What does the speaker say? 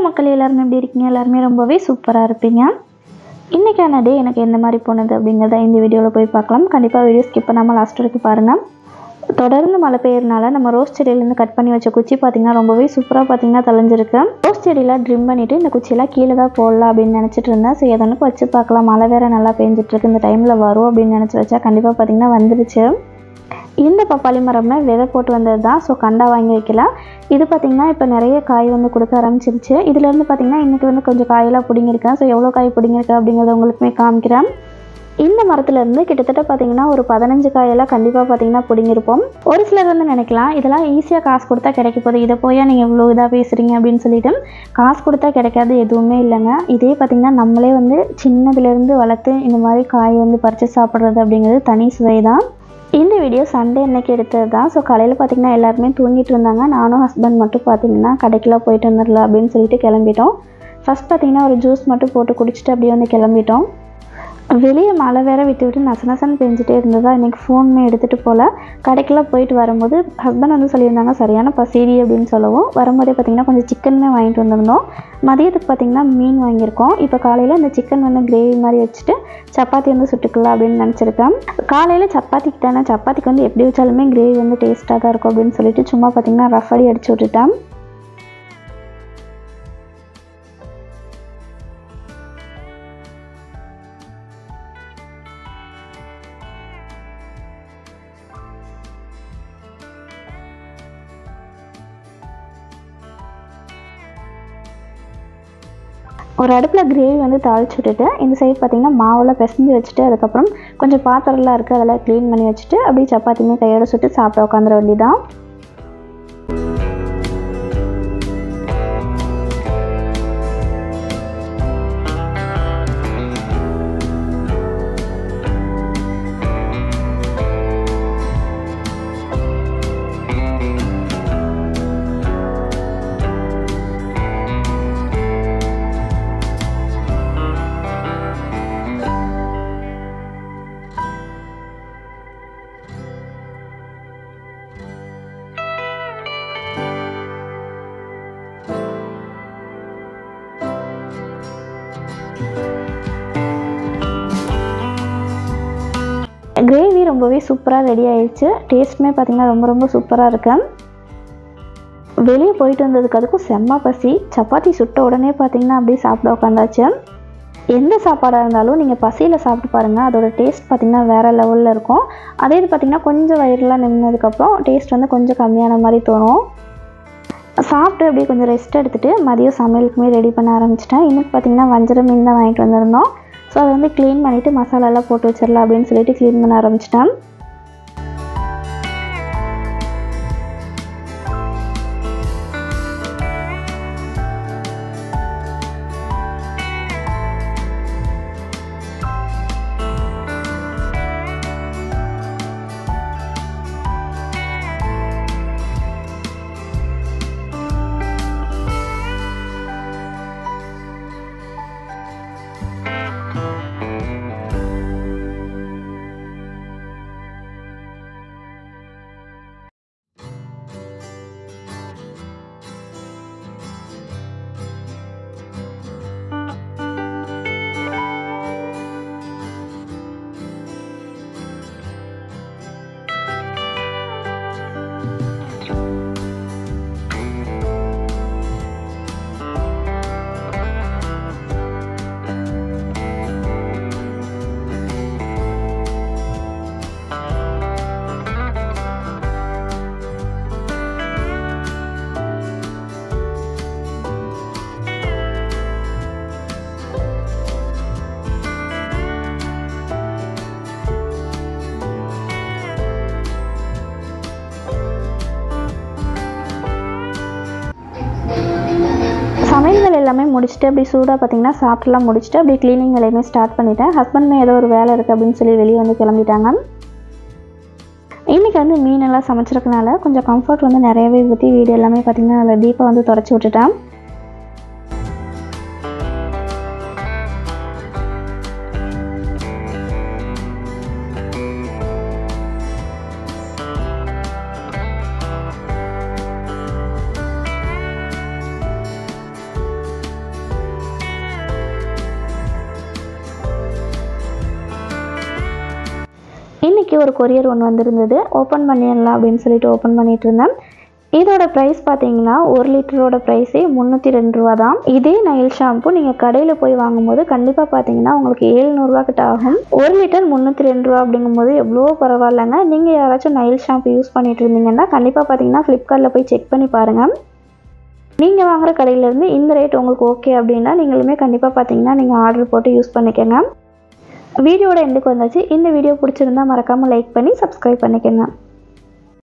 மக்கள் எல்லாருமே எப்படி இருக்கீங்க எல்லாருமே ரொம்பவே சூப்பராக இருப்பீங்க இன்றைக்கான டே எனக்கு எந்த மாதிரி போனது அப்படிங்கிறத இந்த வீடியோவில் போய் பார்க்கலாம் கண்டிப்பாக வீடியோ ஸ்கிப் பண்ணாமல் லாஸ்ட் வரைக்கும் பாருங்கள் தொடர்ந்து மழை பெய்யறனால நம்ம ரோஸ் செடியிலேருந்து கட் பண்ணி வச்ச குச்சி பார்த்திங்கன்னா ரொம்பவே சூப்பராக பார்த்திங்கன்னா தலைஞ்சிருக்கு ரோஸ் செடியில் ட்ரிம் பண்ணிவிட்டு இந்த குச்சியெல்லாம் கீழே தான் போடலாம் அப்படின்னு நினச்சிட்டு இருந்தேன் சரி எதனுக்கு வச்சு பார்க்கலாம் மழை வேறு நல்லா பெஞ்சிட்டு இருக்கு இந்த டைமில் வரும் அப்படின்னு நினச்சி வச்சா கண்டிப்பாக பார்த்திங்கன்னா வந்துருச்சு இந்த பப்பாளி மரமே விதை போட்டு வந்தது தான் ஸோ கண்டா வாங்கி வைக்கலாம் இது பார்த்திங்கன்னா இப்போ நிறைய காய் வந்து கொடுக்க ஆரம்பிச்சிருச்சு இதுலேருந்து பார்த்திங்கன்னா இன்றைக்கி வந்து கொஞ்சம் காயெல்லாம் பிடிங்கிருக்கேன் ஸோ எவ்வளோ காய் பிடிங்கிருக்கு அப்படிங்கிறத உங்களுக்குமே காமிக்கிறேன் இந்த மரத்துலேருந்து கிட்டத்தட்ட பார்த்தீங்கன்னா ஒரு பதினஞ்சு காயெல்லாம் கண்டிப்பாக பார்த்தீங்கன்னா பிடிங்கிருப்போம் ஒரு சிலர் வந்து நினைக்கலாம் இதெல்லாம் ஈஸியாக காசு கொடுத்தா கிடைக்க போகுது இதை போய் நீங்கள் இவ்வளோ இதாக பேசுகிறீங்க அப்படின்னு சொல்லிட்டு காசு கொடுத்தா கிடைக்காது எதுவுமே இல்லைங்க இதே பார்த்திங்கன்னா நம்மளே வந்து சின்னதுலேருந்து வளர்த்து இந்த மாதிரி காய் வந்து பறித்து சாப்பிட்றது அப்படிங்கிறது தனி சுவை தான் இந்த வீடியோ சண்டே அன்னைக்கு எடுத்தது தான் ஸோ காலையில் பார்த்தீங்கன்னா எல்லாருமே தூங்கிட்டு இருந்தாங்க நானும் ஹஸ்பண்ட் மட்டும் பார்த்தீங்கன்னா கடைக்கெல்லாம் போயிட்டு வந்துடலாம் அப்படின்னு சொல்லிட்டு கிளம்பிட்டோம் ஃபஸ்ட் பார்த்தீங்கன்னா ஒரு ஜூஸ் மட்டும் போட்டு குடிச்சிட்டு அப்படியே வந்து கிளம்பிட்டோம் வெளியே மழை வேற விட்டு விட்டு நச நசன்னு பெஞ்சிட்டே இருந்ததா இன்றைக்கி ஃபோனுமே எடுத்துகிட்டு போகல கடைக்கெல்லாம் போயிட்டு வரும்போது ஹஸ்பண்ட் வந்து சொல்லியிருந்தாங்க சரியான பசிடி அப்படின்னு சொல்லவும் வரும்போதே பார்த்திங்கன்னா கொஞ்சம் சிக்கனுமே வாங்கிட்டு வந்திருந்தோம் மதியத்துக்கு பார்த்திங்கன்னா மீன் வாங்கியிருக்கோம் இப்போ காலையில் இந்த சிக்கன் வந்து கிரேவி மாதிரி வச்சுட்டு சப்பாத்தி வந்து சுட்டுக்கலாம் அப்படின்னு நினச்சிருக்கேன் காலையில் சப்பாத்திக்கு தானே சப்பாத்திக்கு வந்து எப்படி வச்சாலுமே கிரேவி வந்து டேஸ்ட்டாக தான் இருக்கும் அப்படின்னு சொல்லிட்டு சும்மா பார்த்திங்கன்னா ரஃப் அடி அடிச்சு விட்டுட்டேன் ஒரு அடுப்பில் கிரேவி வந்து தாளிச்சு விட்டுட்டு இந்த சைடு பார்த்திங்கன்னா மாவில் பிசைஞ்சு வச்சுட்டு அதுக்கப்புறம் கொஞ்சம் பாத்திரம்லாம் இருக்குது அதெல்லாம் க்ளீன் பண்ணி வச்சுட்டு அப்படியே சப்பாத்தியுமே கையோட சுட்டு சாப்பிட உட்காந்துட வேண்டியதான் கிரேவி ரொம்பவே சூப்பராக ரெடி ஆயிடுச்சு டேஸ்ட்டுமே பார்த்திங்கன்னா ரொம்ப ரொம்ப சூப்பராக இருக்கு வெளியே போயிட்டு வந்ததுக்கு அதுக்கும் செம்ம பசி சப்பாத்தி சுட்ட உடனே பார்த்திங்கன்னா அப்படியே சாப்பிட உட்காந்தாச்சு எந்த சாப்பாடாக இருந்தாலும் நீங்கள் பசியில் சாப்பிட்டு பாருங்கள் அதோட டேஸ்ட் பார்த்திங்கன்னா வேறு லெவலில் இருக்கும் அதே இது பார்த்திங்கன்னா கொஞ்சம் வயிறுலாம் நிமினதுக்கப்புறம் டேஸ்ட் வந்து கொஞ்சம் கம்மியான மாதிரி தோணும் சாப்பிட்டு அப்படியே கொஞ்சம் ரெஸ்ட் எடுத்துகிட்டு மதியம் சமையலுக்குமே ரெடி பண்ண ஆரம்பிச்சிட்டேன் இன்னும் பார்த்திங்கன்னா வஞ்சரம் மீன் தான் வாங்கிட்டு வந்திருந்தோம் ஸோ அதை வந்து க்ளீன் பண்ணிவிட்டு மசாலாலாம் போட்டு வச்சிடலாம் அப்படின்னு சொல்லிட்டு க்ளீன் பண்ண ஆரம்பிச்சிட்டேன் சமையல்கள் எல்லாமே முடிச்சுட்டு அப்படி சூடாக பார்த்தீங்கன்னா சாப்பிட்டுலாம் முடிச்சுட்டு அப்படியே க்ளீனிங் வேலையுமே ஸ்டார்ட் பண்ணிட்டேன் ஹஸ்பண்ட்மே ஏதோ ஒரு வேலை இருக்குது அப்படின்னு சொல்லி வெளியே வந்து கிளம்பிட்டாங்க இன்றைக்கி வந்து மீன் எல்லாம் சமைச்சிருக்கனால கொஞ்சம் கம்ஃபர்ட் வந்து நிறையவே ஊற்றி வீடு எல்லாமே பார்த்திங்கன்னா அதில் டீப்பாக வந்து தொடச்சி விட்டுட்டேன் இன்றைக்கி ஒரு கொரியர் ஒன்று வந்திருந்தது ஓப்பன் பண்ணிடலாம் அப்படின்னு சொல்லிட்டு ஓப்பன் பண்ணிட்டு இருந்தேன் இதோட ப்ரைஸ் பார்த்தீங்கன்னா ஒரு லிட்டரோட ப்ரைஸே முந்நூற்றி ரெண்டு ரூபா தான் இதே நைல் ஷாம்பு நீங்கள் கடையில் போய் வாங்கும்போது கண்டிப்பாக பார்த்தீங்கன்னா உங்களுக்கு ஏழ்நூறுவா கிட்ட ஆகும் ஒரு லிட்டர் முந்நூற்றி ரெண்டு ரூபா அப்படிங்கும்போது எவ்வளோ பரவாயில்லைங்க நீங்கள் யாராச்சும் நைல் ஷாம்பு யூஸ் பண்ணிட்டு இருந்தீங்கன்னா கண்டிப்பாக பார்த்தீங்கன்னா ஃப்ளிப்கார்ட்டில் போய் செக் பண்ணி பாருங்கள் நீங்கள் வாங்குற கடையிலேருந்து இந்த ரேட் உங்களுக்கு ஓகே அப்படின்னா நீங்களுமே கண்டிப்பாக பார்த்தீங்கன்னா நீங்கள் ஆர்டர் போட்டு யூஸ் பண்ணிக்கோங்க வீடியோட எண்டுக்கு வந்தாச்சு இந்த வீடியோ பிடிச்சிருந்தா மறக்காமல் லைக் பண்ணி சப்ஸ்கிரைப் பண்ணிக்கோங்க